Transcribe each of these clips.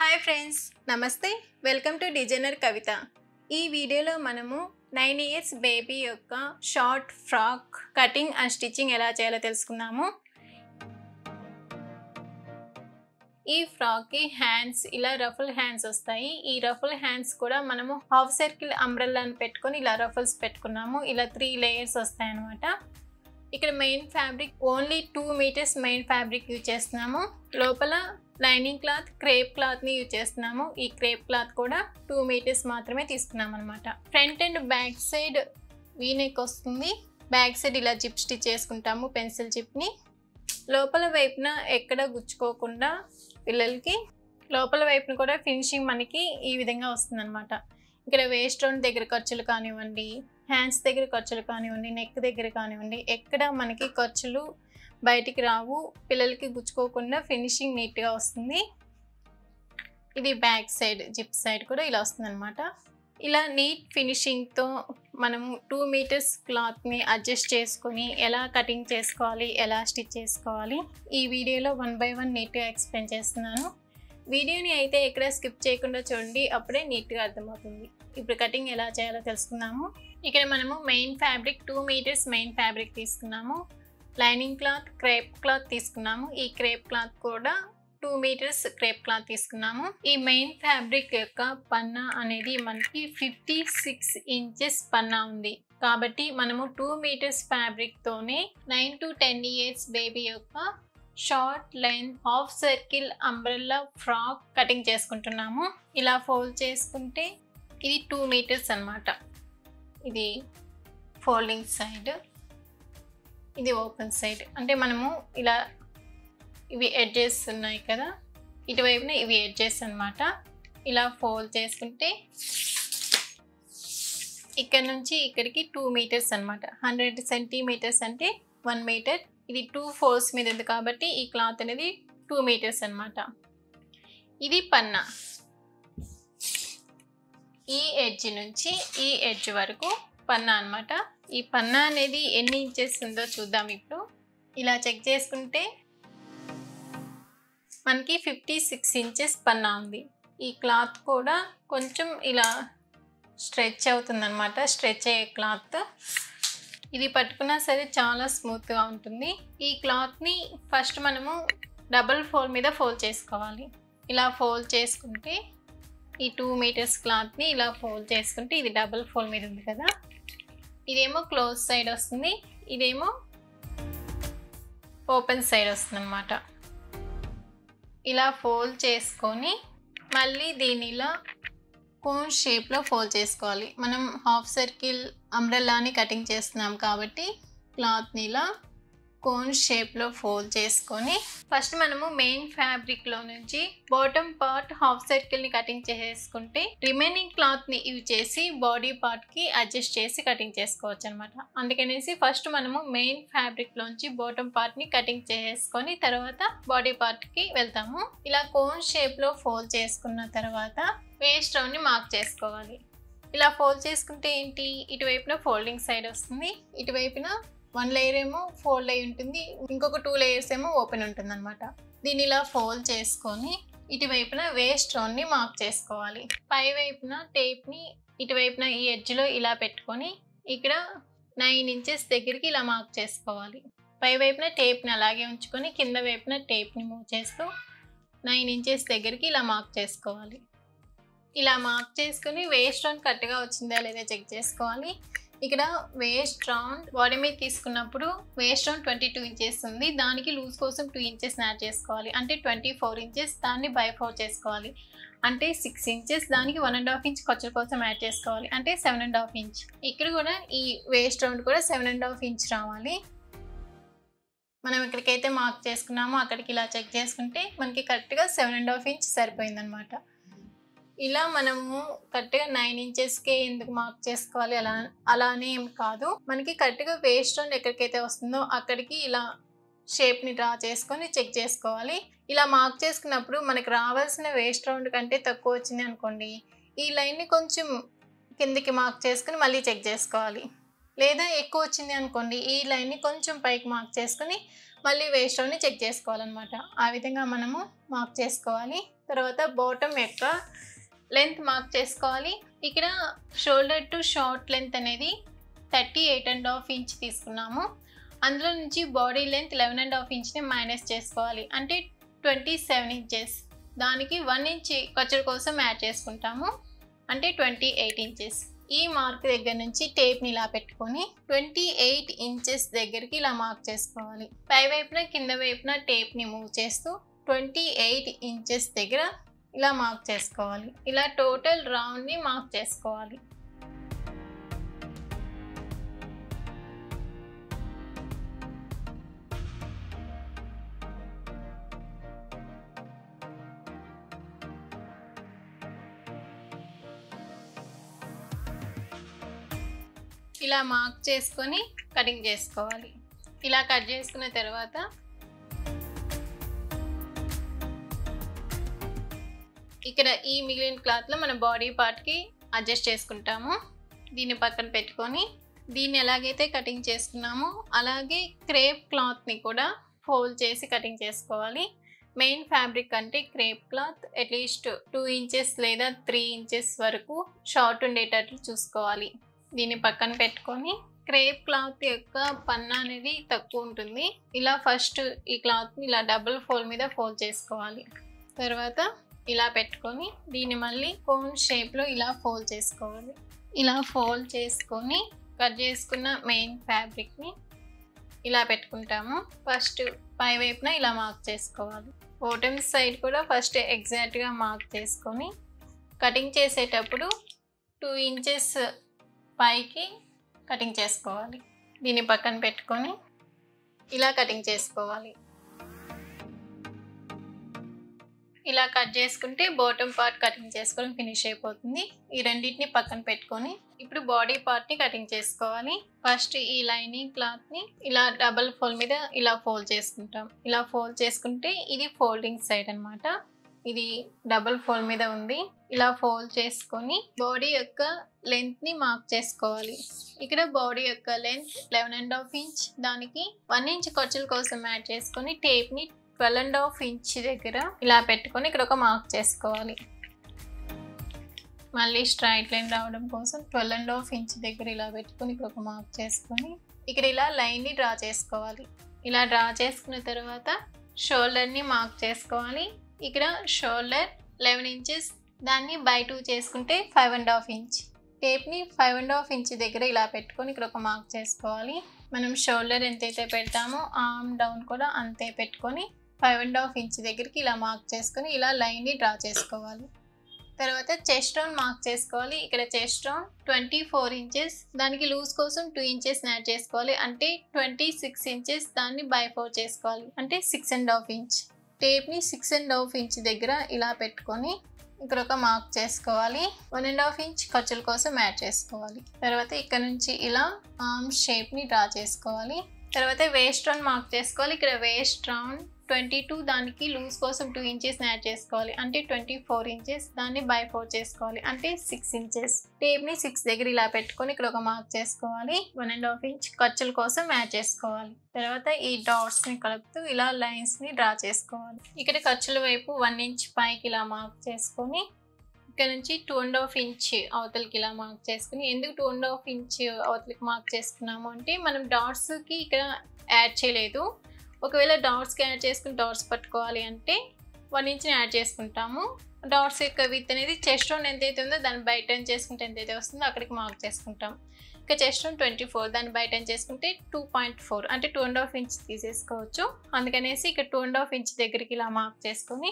hi friends నమస్తే welcome to designer Kavitha ఈ వీడియోలో మనము నైన్ ఇయర్స్ బేబీ యొక్క short frock cutting and stitching ఎలా చేయాలో తెలుసుకుందాము ఈ ఫ్రాక్కి హ్యాండ్స్ ఇలా రఫుల్ హ్యాండ్స్ వస్తాయి ఈ రఫుల్ హ్యాండ్స్ కూడా మనము హాఫ్ సర్కిల్ అంబ్రెల్లాని పెట్టుకొని ఇలా రఫుల్స్ పెట్టుకున్నాము ఇలా త్రీ లేయర్స్ వస్తాయి అనమాట ఇక్కడ main fabric only two metres main fabric use చేస్తున్నాము లోపల లైనింగ్ క్లాత్ క్రేప్ క్లాత్ని యూజ్ చేస్తున్నాము ఈ క్రేప్ క్లాత్ కూడా టూ మీటర్స్ మాత్రమే తీసుకున్నాం అనమాట front and back side V neck వస్తుంది బ్యాక్ సైడ్ ఇలా జిప్ స్టిచ్ చేసుకుంటాము పెన్సిల్ జిప్ని లోపల వైపున ఎక్కడ గుచ్చుకోకుండా పిల్లలకి లోపల వైపున కూడా ఫినిషింగ్ మనకి ఈ విధంగా వస్తుందన్నమాట ఇక్కడ వేస్ట్ రౌండ్ దగ్గర ఖర్చులు కానివ్వండి హ్యాండ్స్ దగ్గర ఖర్చులు కానివ్వండి నెక్ దగ్గర కానివ్వండి ఎక్కడ మనకి ఖర్చులు బయటికి రావు పిల్లలకి గుచ్చుకోకుండా ఫినిషింగ్ నీట్గా వస్తుంది ఇది బ్యాక్ సైడ్ జిప్ సైడ్ కూడా ఇలా వస్తుంది అనమాట ఇలా నీట్ ఫినిషింగ్తో మనము టూ మీటర్స్ క్లాత్ని అడ్జస్ట్ చేసుకొని ఎలా కటింగ్ చేసుకోవాలి ఎలా స్టిచ్ చేసుకోవాలి ఈ వీడియోలో వన్ బై వన్ నీట్గా ఎక్స్ప్లెయిన్ చేస్తున్నాను వీడియోని అయితే ఎక్కడ స్కిప్ చేయకుండా చూడండి అప్పుడే నీట్గా అర్థమవుతుంది ఇప్పుడు కటింగ్ ఎలా చేయాలో తెలుసుకుందాము ఇక్కడ మనము main fabric two metres main fabric తీసుకున్నాము లైనింగ్ క్లాత్ క్రేప్ క్లాత్ తీసుకున్నాము ఈ క్రేప్ క్లాత్ కూడా టూ మీటర్స్ క్రేప్ క్లాత్ తీసుకున్నాము ఈ మెయిన్ ఫ్యాబ్రిక్ యొక్క పన్నా అనేది మనకి ఫిఫ్టీ సిక్స్ ఇంచెస్ పన్నా ఉంది కాబట్టి మనము టూ మీటర్స్ ఫ్యాబ్రిక్తోనే nine to ten years baby యొక్క short length half circle umbrella frock cutting చేసుకుంటున్నాము ఇలా ఫోల్డ్ చేసుకుంటే ఇది టూ మీటర్స్ అనమాట ఇది ఫోల్డింగ్ సైడ్ ఇది ఓపెన్ సైడ్ అంటే మనము ఇలా ఇవి ఎడ్జెస్ ఉన్నాయి కదా ఇటువైపున ఇవి ఎడ్జెస్ అనమాట ఇలా ఫోల్డ్ చేసుకుంటే ఇక్కడ నుంచి ఇక్కడికి టూ మీటర్స్ అనమాట హండ్రెడ్ సెంటీమీటర్స్ అంటే వన్ మీటర్ ఇది టూ ఫోల్స్ మీద ఉంది కాబట్టి ఈ క్లాత్ అనేది టూ మీటర్స్ అనమాట ఇది పన్నా ఈ ఎడ్జ్ నుంచి ఈ ఎడ్జ్ వరకు పన్నా అనమాట ఈ పన్నా అనేది ఎన్ని ఇంచెస్ ఉందో చూద్దాం ఇప్పుడు ఇలా చెక్ చేసుకుంటే మనకి ఫిఫ్టీ సిక్స్ ఇంచెస్ పన్నా ఉంది ఈ క్లాత్ కూడా కొంచెం ఇలా స్ట్రెచ్ అవుతుందన్నమాట స్ట్రెచ్ అయ్యే క్లాత్ ఇది పట్టుకున్నా సరే చాలా స్మూత్గా ఉంటుంది ఈ క్లాత్ని ఫస్ట్ మనము డబుల్ ఫోల్డ్ మీద ఫోల్డ్ చేసుకోవాలి ఇలా ఫోల్డ్ చేసుకుంటే ఈ టూ మీటర్స్ క్లాత్ని ఇలా ఫోల్డ్ చేసుకుంటే ఇది డబుల్ ఫోల్డ్ మీద ఉంది కదా ఇదేమో క్లోజ్ సైడ్ వస్తుంది ఇదేమో ఓపెన్ సైడ్ వస్తుంది అనమాట ఇలా ఫోల్డ్ చేసుకొని మళ్ళీ దీని ఇలా కోన్ షేప్లో ఫోల్డ్ చేసుకోవాలి మనం హాఫ్ సర్కిల్ అంబ్రెల్లాని కటింగ్ చేస్తున్నాం కాబట్టి క్లాత్ని ఇలా కోన్ షేప్లో ఫోల్డ్ చేసుకొని ఫస్ట్ మనము మెయిన్ ఫ్యాబ్రిక్లో నుంచి బాటమ్ పార్ట్ హాఫ్ సర్కిల్ని కటింగ్ చేసేసుకుంటే రిమైనింగ్ క్లాత్ని యూజ్ చేసి బాడీ పార్ట్కి అడ్జస్ట్ చేసి కటింగ్ చేసుకోవచ్చు అనమాట అందుకనేసి ఫస్ట్ మనము మెయిన్ ఫ్యాబ్రిక్లోంచి బాటమ్ పార్ట్ని కటింగ్ చేసేసుకొని తర్వాత బాడీ పార్ట్కి వెళ్తాము ఇలా కోన్ షేప్లో ఫోల్డ్ చేసుకున్న తర్వాత వేస్ట్ రౌండ్ని మార్క్ చేసుకోవాలి ఇలా ఫోల్డ్ చేసుకుంటే ఏంటి ఇటువైపున ఫోల్డింగ్ సైడ్ వస్తుంది ఇటువైపున వన్ లేయర్ ఏమో ఫోల్డ్ అయి ఉంటుంది ఇంకొక టూ లేయర్స్ ఏమో ఓపెన్ ఉంటుంది అనమాట దీన్ని ఇలా ఫోల్డ్ చేసుకొని ఇటువైపున వేస్ట్ రౌండ్ని మార్క్ చేసుకోవాలి పై వైపున టేప్ని ఇటువైపున ఈ ఎడ్జ్లో ఇలా పెట్టుకొని ఇక్కడ నైన్ ఇంచెస్ దగ్గరికి ఇలా మార్క్ చేసుకోవాలి పై వైపున టేప్ని అలాగే ఉంచుకొని కింద వైపున టేప్ని మూవ్ చేస్తూ నైన్ ఇంచెస్ దగ్గరికి ఇలా మార్క్ చేసుకోవాలి ఇలా మార్క్ చేసుకుని వేస్ట్ రౌండ్ కరెక్ట్గా వచ్చిందా లేదా చెక్ చేసుకోవాలి ఇక్కడ వేస్ట్ రౌండ్ బాడీ మీద తీసుకున్నప్పుడు waist round twenty two inches ఉంది దానికి లూజ్ కోసం టూ ఇంచెస్ యాడ్ చేసుకోవాలి అంటే ట్వంటీ ఫోర్ ఇంచెస్ దాన్ని బై ఫోర్ చేసుకోవాలి అంటే సిక్స్ ఇంచెస్ దానికి వన్ అండ్ హాఫ్ ఇంచ్ ఖర్చుల కోసం యాడ్ చేసుకోవాలి అంటే సెవెన్ అండ్ హాఫ్ ఇంచ్ ఇక్కడ కూడా ఈ వేస్ట్ రౌండ్ కూడా సెవెన్ అండ్ హాఫ్ ఇంచ్ రావాలి మనం ఎక్కడికైతే మార్క్ చేసుకున్నామో అక్కడికి ఇలా చెక్ చేసుకుంటే మనకి కరెక్ట్గా సెవెన్ అండ్ హాఫ్ ఇంచ్ సరిపోయిందనమాట ఇలా మనము కరెక్ట్గా నైన్ ఇంచెస్కే ఎందుకు మార్క్ చేసుకోవాలి అలా అలానే ఏం కాదు మనకి కరెక్ట్గా వేస్ట్ రౌండ్ ఎక్కడికైతే వస్తుందో అక్కడికి ఇలా షేప్ని డ్రా చేసుకొని చెక్ చేసుకోవాలి ఇలా మార్క్ చేసుకున్నప్పుడు మనకి రావాల్సిన వేస్ట్ రౌండ్ కంటే తక్కువ వచ్చింది అనుకోండి ఈ లైన్ని కొంచెం కిందికి మార్క్ చేసుకుని మళ్ళీ చెక్ చేసుకోవాలి లేదా ఎక్కువ వచ్చింది అనుకోండి ఈ లైన్ని కొంచెం పైకి మార్క్ చేసుకొని మళ్ళీ వేస్ట్ రౌండ్ని చెక్ చేసుకోవాలన్నమాట ఆ విధంగా మనము మార్క్ చేసుకోవాలి తర్వాత బాటమ్ యొక్క లెంత్ మార్క్ చేసుకోవాలి ఇక్కడ షోల్డర్ టు షార్ట్ లెంత్ అనేది thirty eight and half inch తీసుకున్నాము అందులో నుంచి body length eleven and half ఇంచ్ని మైనస్ చేసుకోవాలి అంటే ట్వంటీ సెవెన్ ఇంచెస్ దానికి వన్ ఇంచ్ ఖర్చుల కోసం యాడ్ చేసుకుంటాము అంటే ట్వంటీ ఎయిట్ ఇంచెస్ ఈ మార్క్ దగ్గర నుంచి టేప్ని ఇలా పెట్టుకొని ట్వంటీ ఎయిట్ ఇంచెస్ దగ్గరికి ఇలా మార్క్ చేసుకోవాలి పై వైపున కింద వైపున టేప్ని మూవ్ చేస్తూ ట్వంటీ ఎయిట్ ఇంచెస్ దగ్గర ఇలా మార్క్ చేసుకోవాలి ఇలా టోటల్ రౌండ్ని మార్క్ చేసుకోవాలి ఇలా మార్క్ చేసుకొని కటింగ్ చేసుకోవాలి ఇలా కట్ చేసుకున్న తర్వాత ఇక్కడ ఈ మిగిలిన క్లాత్లో మన బాడీ పార్ట్కి అడ్జస్ట్ చేసుకుంటాము దీన్ని పక్కన పెట్టుకొని దీన్ని ఎలాగైతే కటింగ్ చేసుకున్నామో అలాగే క్రేప్ క్లాత్ని కూడా ఫోల్డ్ చేసి కటింగ్ చేసుకోవాలి మెయిన్ ఫ్యాబ్రిక్ అంటే crepe cloth at least two inches లేదా త్రీ ఇంచెస్ వరకు షార్ట్ ఉండేటట్లు చూసుకోవాలి దీన్ని పక్కన పెట్టుకొని క్రేప్ క్లాత్ యొక్క పన్నా అనేది తక్కువ ఉంటుంది ఇలా ఫస్ట్ ఈ క్లాత్ని ఇలా డబుల్ ఫోల్డ్ మీద ఫోల్డ్ చేసుకోవాలి తర్వాత ఇలా పెట్టుకొని దీన్ని మళ్ళీ కోన్ షేప్లో ఇలా ఫోల్డ్ చేసుకోవాలి ఇలా ఫోల్డ్ చేసుకొని కట్ చేసుకున్న మెయిన్ ఫ్యాబ్రిక్ని ఇలా పెట్టుకుంటాము ఫస్ట్ పై వైపున ఇలా మార్క్ చేసుకోవాలి బాటమ్ సైడ్ కూడా ఫస్ట్ ఎగ్జాక్ట్గా మార్క్ చేసుకొని కటింగ్ చేసేటప్పుడు టూ ఇంచెస్ పైకి కటింగ్ చేసుకోవాలి దీన్ని పక్కన పెట్టుకొని ఇలా కటింగ్ చేసుకోవాలి ఇలా కట్ చేసుకుంటే బాటమ్ పార్ట్ కటింగ్ చేసుకొని ఫినిష్ అయిపోతుంది ఈ రెండింటిని పక్కన పెట్టుకొని ఇప్పుడు బాడీ పార్ట్ని కటింగ్ చేసుకోవాలి ఫస్ట్ ఈ లైనింగ్ క్లాత్ని ఇలా డబల్ ఫోల్డ్ మీద ఇలా ఫోల్డ్ చేసుకుంటాం ఇలా ఫోల్డ్ చేసుకుంటే ఇది ఫోల్డింగ్ సైడ్ అనమాట ఇది డబుల్ ఫోల్డ్ మీద ఉంది ఇలా ఫోల్డ్ చేసుకొని బాడీ యొక్క లెంత్ని మార్క్ చేసుకోవాలి ఇక్కడ బాడీ యొక్క length eleven and half inch దానికి వన్ ఇంచ్ ఖర్చుల కోసం యాడ్ చేసుకొని టేప్ని ట్వెల్వ్ అండ్ హాఫ్ ఇంచ్ దగ్గర ఇలా పెట్టుకొని ఇక్కడ ఒక మార్క్ చేసుకోవాలి మళ్ళీ స్ట్రైట్ లైన్ రావడం కోసం ట్వెల్వ్ అండ్ హాఫ్ ఇంచ్ దగ్గర ఇలా పెట్టుకొని ఇక్కడ ఒక మార్క్ చేసుకొని ఇక్కడ ఇలా లైన్ని డ్రా చేసుకోవాలి ఇలా డ్రా చేసుకున్న తర్వాత షోల్డర్ని మార్క్ చేసుకోవాలి ఇక్కడ షోల్డర్ లెవెన్ ఇంచెస్ దాన్ని బై టూ చేసుకుంటే ఫైవ్ అండ్ హాఫ్ ఇంచ్ టేప్ని ఫైవ్ అండ్ హాఫ్ ఇంచ్ దగ్గర ఇలా పెట్టుకొని ఇక్కడ ఒక మార్క్ చేసుకోవాలి మనం షోల్డర్ ఎంతైతే పెడతామో ఆర్మ్ డౌన్ కూడా అంతే పెట్టుకొని ఫైవ్ అండ్ హాఫ్ ఇంచ్ దగ్గరికి ఇలా మార్క్ చేసుకొని ఇలా లైన్ని డ్రా చేసుకోవాలి తర్వాత చెస్ట్ రౌండ్ మార్క్ చేసుకోవాలి ఇక్కడ chest round twenty four inches దానికి లూజ్ కోసం టూ ఇంచెస్ యాడ్ చేసుకోవాలి అంటే ట్వంటీ సిక్స్ ఇంచెస్ దాన్ని బై ఫోర్ చేసుకోవాలి అంటే సిక్స్ అండ్ హాఫ్ ఇంచ్ టేప్ని సిక్స్ అండ్ హాఫ్ ఇంచ్ దగ్గర ఇలా పెట్టుకొని ఇక్కడ ఒక మార్క్ చేసుకోవాలి వన్ అండ్ హాఫ్ ఇంచ్ ఖర్చుల కోసం యాడ్ చేసుకోవాలి తర్వాత ఇక్కడ నుంచి ఇలా ఆర్మ్ షేప్ని డ్రా చేసుకోవాలి తర్వాత వేస్ట్ రౌండ్ మార్క్ చేసుకోవాలి ఇక్కడ వేస్ట్ రౌండ్ ట్వంటీ టూ దానికి లూజ్ కోసం టూ ఇంచెస్ యాడ్ చేసుకోవాలి అంటే ట్వంటీ ఫోర్ ఇంచెస్ దాన్ని బై ఫోర్ చేసుకోవాలి అంటే సిక్స్ ఇంచెస్ టేప్ని సిక్స్ దగ్గర ఇలా పెట్టుకొని ఇక్కడ ఒక మార్క్ చేసుకోవాలి వన్ అండ్ హాఫ్ ఇంచ్ ఖర్చుల కోసం యాడ్ చేసుకోవాలి తర్వాత ఈ డాట్స్ని కలుపుతూ ఇలా లైన్స్ని డ్రా చేసుకోవాలి ఇక్కడ ఖర్చుల వైపు వన్ ఇంచ్ పైకి ఇలా మార్క్ చేసుకొని ఇక్కడ నుంచి టూ అండ్ హాఫ్ ఇంచ్ అవతలకి ఇలా మార్క్ చేసుకుని ఎందుకు టూ అండ్ హాఫ్ ఇంచ్ అవతలకి మార్క్ చేసుకున్నాము అంటే మనం డాట్స్కి ఇక్కడ యాడ్ చేయలేదు ఒకవేళ డాట్స్కి యాడ్ చేసుకుని డాట్స్ పట్టుకోవాలి అంటే వన్ ఇంచ్ని యాడ్ చేసుకుంటాము డాట్స్ యొక్క విత్ అనేది చెస్ట్ రౌండ్ ఎంతైతే ఉందో దాన్ని బై టెన్ చేసుకుంటే ఎంతైతే వస్తుందో అక్కడికి మార్క్ చేసుకుంటాం ఇక చెస్ట్ రౌండ్ ట్వంటీ ఫోర్ దాన్ని బై టెన్ చేసుకుంటే టూ పాయింట్ ఫోర్ అంటే టూ అండ్ హాఫ్ ఇంచ్ తీసేసుకోవచ్చు అందుకనేసి ఇక్కడ టూ అండ్ హాఫ్ ఇంచ్ దగ్గరికి ఇలా మార్క్ చేసుకొని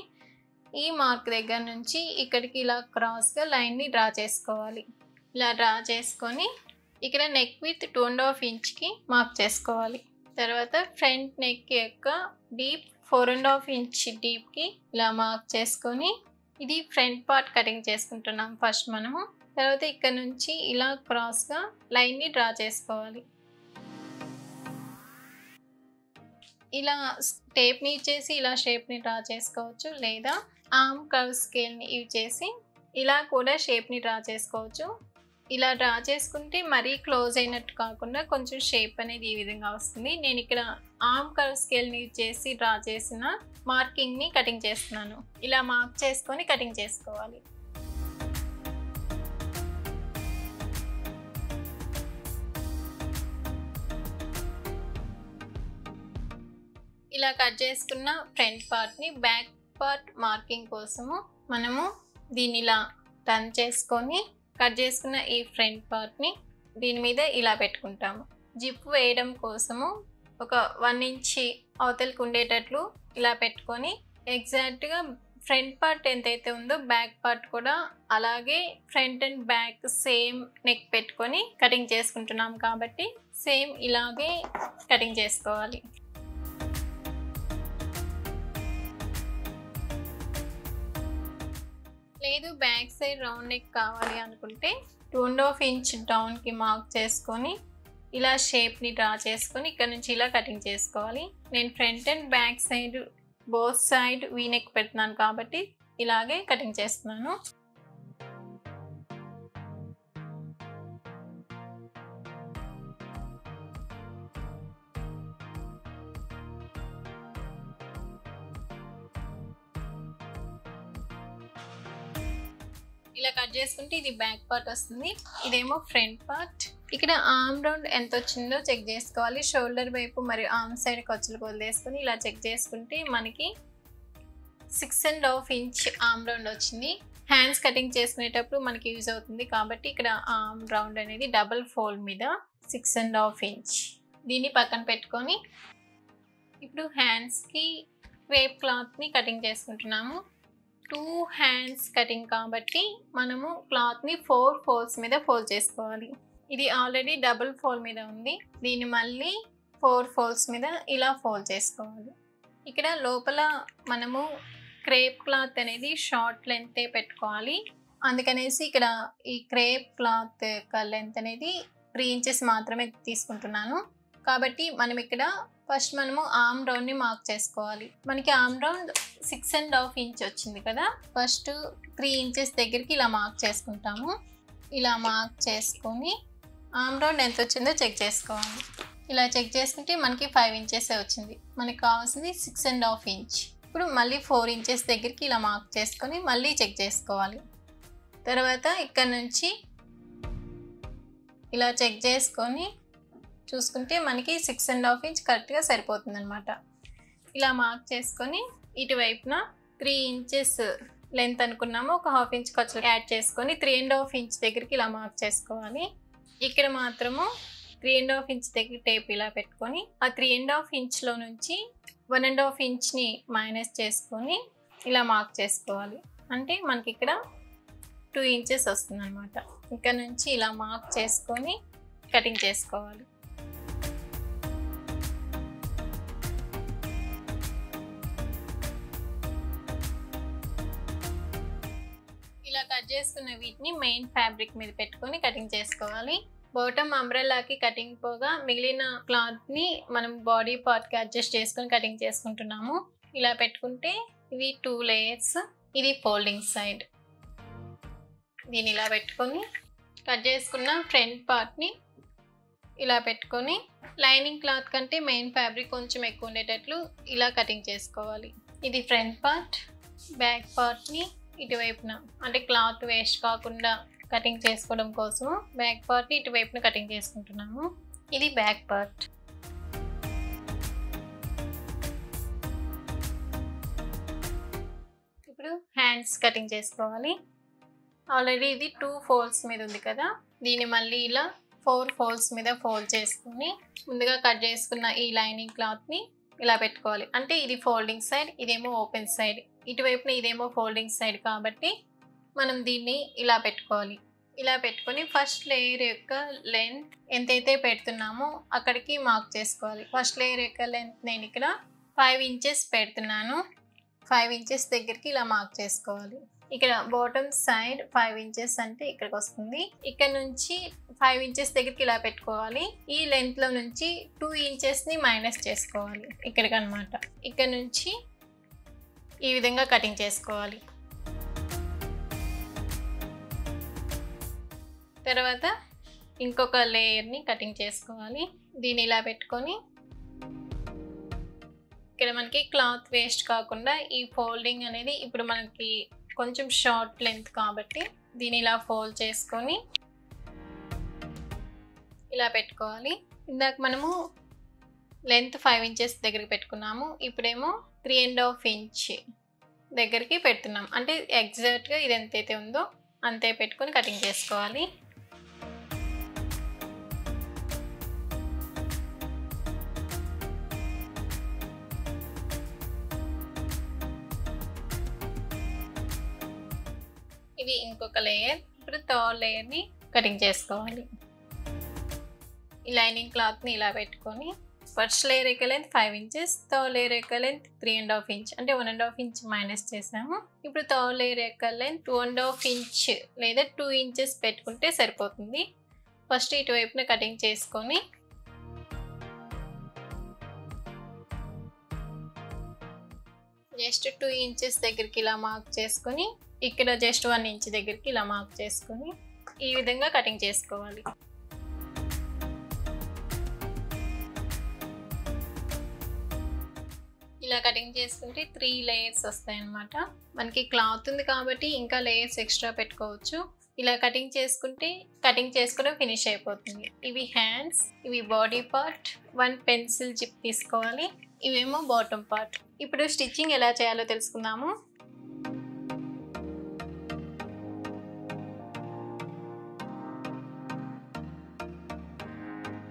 ఈ మార్క్ దగ్గర నుంచి ఇక్కడికి ఇలా క్రాస్గా లైన్ని డ్రా చేసుకోవాలి ఇలా డ్రా చేసుకొని ఇక్కడ neck width two and half ఇంచ్కి మార్క్ చేసుకోవాలి తర్వాత ఫ్రంట్ నెక్ యొక్క deep four and half inch డీప్కి ఇలా మార్క్ చేసుకొని ఇది ఫ్రంట్ పార్ట్ కటింగ్ చేసుకుంటున్నాం ఫస్ట్ మనము తర్వాత ఇక్కడ నుంచి ఇలా క్రాస్గా లైన్ని డ్రా చేసుకోవాలి ఇలా టేప్ని ఇచ్చేసి ఇలా షేప్ని డ్రా చేసుకోవచ్చు లేదా ఆర్మ్ కర్వ్ స్కేల్ని యూజ్ చేసి ఇలా కూడా షేప్ని డ్రా చేసుకోవచ్చు ఇలా డ్రా చేసుకుంటే మరీ క్లోజ్ అయినట్టు కాకుండా కొంచెం షేప్ అనేది ఈ విధంగా వస్తుంది నేను ఇక్కడ ఆర్మ్ కర్వ్ స్కేల్ని యూజ్ చేసి డ్రా చేసిన మార్కింగ్ని కటింగ్ చేస్తున్నాను ఇలా మార్క్ చేసుకొని కటింగ్ చేసుకోవాలి ఇలా కట్ చేసుకున్న ఫ్రంట్ పార్ట్ని బ్యాక్ పార్ట్ మార్కింగ్ కోసము మనము దీన్ని ఇలా టర్న్ చేసుకొని కట్ చేసుకున్న ఈ ఫ్రంట్ పార్ట్ని దీని మీద ఇలా పెట్టుకుంటాము జిప్ వేయడం కోసము ఒక వన్ ఇంచ్ అవతలకి ఉండేటట్లు ఇలా పెట్టుకొని ఎగ్జాక్ట్గా ఫ్రంట్ పార్ట్ ఎంతైతే ఉందో బ్యాక్ పార్ట్ కూడా అలాగే front and back same neck పెట్టుకొని కటింగ్ చేసుకుంటున్నాం కాబట్టి సేమ్ ఇలాగే కటింగ్ చేసుకోవాలి లేదు బ్యాక్ సైడ్ రౌండ్ నెక్ కావాలి అనుకుంటే టూ అండ్ హాఫ్ ఇంచ్ డౌన్కి మార్క్ చేసుకొని ఇలా షేప్ని డ్రా చేసుకొని ఇక్కడ నుంచి ఇలా కటింగ్ చేసుకోవాలి నేను front and back side both side V neck పెడుతున్నాను కాబట్టి ఇలాగే కటింగ్ చేస్తున్నాను ఇలా కట్ చేసుకుంటే ఇది బ్యాక్ పార్ట్ వస్తుంది ఇదేమో ఫ్రంట్ పార్ట్ ఇక్కడ ఆర్మ్ రౌండ్ ఎంత వచ్చిందో చెక్ చేసుకోవాలి షోల్డర్ వైపు మరియు ఆర్మ్ సైడ్ ఖర్చులు వదిలేసుకొని ఇలా చెక్ చేసుకుంటే మనకి six and half inch arm round వచ్చింది హ్యాండ్స్ కటింగ్ చేసుకునేటప్పుడు మనకి యూజ్ అవుతుంది కాబట్టి ఇక్కడ ఆర్మ్ రౌండ్ అనేది డబుల్ ఫోల్డ్ మీద సిక్స్ అండ్ హాఫ్ ఇంచ్ దీన్ని పక్కన పెట్టుకొని ఇప్పుడు హ్యాండ్స్కి క్రేప్ క్లాత్ని కటింగ్ చేసుకుంటున్నాము టూ హ్యాండ్స్ కటింగ్ కాబట్టి మనము క్లాత్ని ఫోర్ ఫోల్డ్స్ మీద ఫోల్డ్ చేసుకోవాలి ఇది ఆల్రెడీ డబుల్ ఫోల్డ్ మీద ఉంది దీన్ని మళ్ళీ ఫోర్ ఫోల్డ్స్ మీద ఇలా ఫోల్డ్ చేసుకోవాలి ఇక్కడ లోపల మనము క్రేప్ క్లాత్ అనేది షార్ట్ లెంతే పెట్టుకోవాలి అందుకనేసి ఇక్కడ ఈ క్రేప్ క్లాత్ యొక్క లెంత్ అనేది త్రీ ఇంచెస్ మాత్రమే తీసుకుంటున్నాను కాబట్టి మనం ఇక్కడ ఫస్ట్ మనము ఆమ్ రౌండ్ని మార్క్ చేసుకోవాలి మనకి arm round six and half inch వచ్చింది కదా ఫస్ట్ త్రీ ఇంచెస్ దగ్గరికి ఇలా మార్క్ చేసుకుంటాము ఇలా మార్క్ చేసుకొని ఆమ్ రౌండ్ ఎంత వచ్చిందో చెక్ చేసుకోవాలి ఇలా చెక్ చేసుకుంటే మనకి ఫైవ్ ఇంచెసే వచ్చింది మనకి కావాల్సింది సిక్స్ అండ్ హాఫ్ ఇంచ్ ఇప్పుడు మళ్ళీ ఫోర్ ఇంచెస్ దగ్గరికి ఇలా మార్క్ చేసుకొని మళ్ళీ చెక్ చేసుకోవాలి తర్వాత ఇక్కడ నుంచి ఇలా చెక్ చేసుకొని చూసుకుంటే మనకి సిక్స్ అండ్ హాఫ్ ఇంచ్ కరెక్ట్గా సరిపోతుంది అనమాట ఇలా మార్క్ చేసుకొని ఇటువైపున త్రీ ఇంచెస్ లెంత్ అనుకున్నాము ఒక హాఫ్ ఇంచ్ ఖర్చు యాడ్ చేసుకొని త్రీ అండ్ హాఫ్ ఇంచ్ దగ్గరికి ఇలా మార్క్ చేసుకోవాలి ఇక్కడ మాత్రము త్రీ అండ్ హాఫ్ ఇంచ్ దగ్గర టేప్ ఇలా పెట్టుకొని ఆ త్రీ అండ్ హాఫ్ ఇంచ్లో నుంచి వన్ అండ్ హాఫ్ ఇంచ్ని మైనస్ చేసుకొని ఇలా మార్క్ చేసుకోవాలి అంటే మనకి ఇక్కడ టూ ఇంచెస్ వస్తుంది అనమాట ఇక్కడ నుంచి ఇలా మార్క్ చేసుకొని కటింగ్ చేసుకోవాలి ఇలా కట్ చేసుకున్న వీటిని మెయిన్ ఫ్యాబ్రిక్ మీద పెట్టుకొని కటింగ్ చేసుకోవాలి బాటమ్ అంబ్రెల్లాకి కటింగ్ పోగా మిగిలిన క్లాత్ని మనం బాడీ పార్ట్కి అడ్జస్ట్ చేసుకొని కటింగ్ చేసుకుంటున్నాము ఇలా పెట్టుకుంటే ఇవి టూ లేయర్స్ ఇది ఫోల్డింగ్ సైడ్ దీన్ని ఇలా పెట్టుకొని కట్ చేసుకున్న ఫ్రంట్ పార్ట్ని ఇలా పెట్టుకొని లైనింగ్ క్లాత్ కంటే మెయిన్ ఫ్యాబ్రిక్ కొంచెం ఎక్కువ ఉండేటట్లు ఇలా కటింగ్ చేసుకోవాలి ఇది ఫ్రంట్ పార్ట్ బ్యాక్ పార్ట్ని ఇటువైపున అంటే క్లాత్ వేస్ట్ కాకుండా కటింగ్ చేసుకోవడం కోసం బ్యాక్ పార్ట్ని ఇటువైపున కటింగ్ చేసుకుంటున్నాము ఇది బ్యాక్ పార్ట్ ఇప్పుడు హ్యాండ్స్ కటింగ్ చేసుకోవాలి ఆల్రెడీ ఇది టూ ఫోల్డ్స్ మీద ఉంది కదా దీన్ని మళ్ళీ ఇలా ఫోర్ ఫోల్డ్స్ మీద ఫోల్డ్ చేసుకుని ముందుగా కట్ చేసుకున్న ఈ లైనింగ్ క్లాత్ని ఇలా పెట్టుకోవాలి అంటే ఇది ఫోల్డింగ్ సైడ్ ఇదేమో ఓపెన్ సైడ్ ఇటువైపున ఇదేమో ఫోల్డింగ్ సైడ్ కాబట్టి మనం దీన్ని ఇలా పెట్టుకోవాలి ఇలా పెట్టుకొని ఫస్ట్ లేయర్ యొక్క లెంత్ ఎంతైతే పెడుతున్నామో అక్కడికి మార్క్ చేసుకోవాలి ఫస్ట్ లేయర్ యొక్క లెంత్ నేను ఇక్కడ ఫైవ్ ఇంచెస్ పెడుతున్నాను ఫైవ్ ఇంచెస్ దగ్గరికి ఇలా మార్క్ చేసుకోవాలి ఇక్కడ బాటమ్ సైడ్ ఫైవ్ ఇంచెస్ అంటే ఇక్కడికి వస్తుంది ఇక్కడ నుంచి ఫైవ్ ఇంచెస్ దగ్గరికి ఇలా పెట్టుకోవాలి ఈ లెంత్ లో నుంచి టూ ఇంచెస్ ని మైనస్ చేసుకోవాలి ఇక్కడికి అనమాట ఇక్కడ నుంచి ఈ విధంగా కటింగ్ చేసుకోవాలి తర్వాత ఇంకొక లేయర్ని కటింగ్ చేసుకోవాలి దీన్ని ఇలా పెట్టుకొని ఇక్కడ మనకి క్లాత్ వేస్ట్ కాకుండా ఈ ఫోల్డింగ్ అనేది ఇప్పుడు మనకి కొంచెం షార్ట్ లెంత్ కాబట్టి దీన్ని ఇలా ఫోల్డ్ చేసుకొని ఇలా పెట్టుకోవాలి ఇందాక మనము లెంత్ ఫైవ్ ఇంచెస్ దగ్గరికి పెట్టుకున్నాము ఇప్పుడేమో త్రీ అండ్ హాఫ్ ఇంచ్ దగ్గరికి పెడుతున్నాం అంటే ఎగ్జాక్ట్గా ఇది ఎంతైతే ఉందో అంతే పెట్టుకొని కటింగ్ చేసుకోవాలి ఇది ఇంకొక లేయర్ ఇప్పుడు థర్డ్ లేయర్ని కటింగ్ చేసుకోవాలి ఈ లైనింగ్ క్లాత్ని ఇలా పెట్టుకొని ఫస్ట్ లేయర్ యొక్క length five inches third layer యొక్క length three and half inch అంటే one and half inch minus చేసాము ఇప్పుడు థర్డ్ లేయర్ యొక్క length two and half inch లేదా టూ ఇంచెస్ పెట్టుకుంటే సరిపోతుంది ఫస్ట్ ఇటువైపున కటింగ్ చేసుకొని జస్ట్ టూ ఇంచెస్ దగ్గరికి ఇలా మార్క్ చేసుకొని ఇక్కడ జస్ట్ వన్ ఇంచ్ దగ్గరికి ఇలా మార్క్ చేసుకొని ఈ విధంగా కటింగ్ చేసుకోవాలి ఇలా కటింగ్ చేసుకుంటే త్రీ లేయర్స్ వస్తాయి అన్నమాట మనకి క్లాత్ ఉంది కాబట్టి ఇంకా లేయర్స్ ఎక్స్ట్రా పెట్టుకోవచ్చు ఇలా కటింగ్ చేసుకుంటే కటింగ్ చేసుకోవడం ఫినిష్ అయిపోతుంది ఇవి హ్యాండ్స్ ఇవి body part one pencil zip తీసుకోవాలి ఇవేమో బాటమ్ పార్ట్ ఇప్పుడు స్టిచ్చింగ్ ఎలా చేయాలో తెలుసుకుందాము